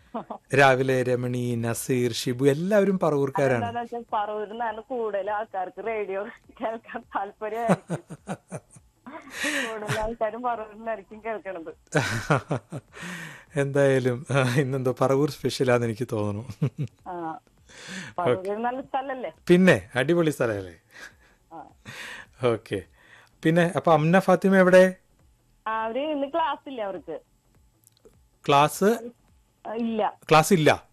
രാവിലെ രമണി നസീർ ഷിബു എല്ലാവരും പറവൂർക്കാരാണ് എന്താന്ന് വെച്ചാൽ പറവൂരിൽ നിന്നാണ് കൂടുതൽ ആൾക്കാർക്ക് റേഡിയോ കേൾക്കാൻ താല്പര്യമായിരിക്കും കൂടുതൽ ആൾക്കാരും പറവൂരിൽ നിന്നായിരിക്കും കേൾക്കണത് എന്തായാലും ആ, ഇന്നെന്തോ പറവൂർ സ്പെഷ്യലാന്ന് എനിക്ക് തോന്നുന്നു ആ പറവൂർ നല്ല സ്ഥലല്ലേ പിന്നെ അടിപൊളി സ്ഥലമല്ലേ ആ ഓക്കെ പിന്നെ അപ്പൊ അമ്ന ഫാത്തിമ എവിടെ അവര് ഇന്ന് ക്ലാസ് ഇല്ല അവർക്ക് ക്ലാസ് ആ, ഇല്ല ക്ലാസ് ഇല്ല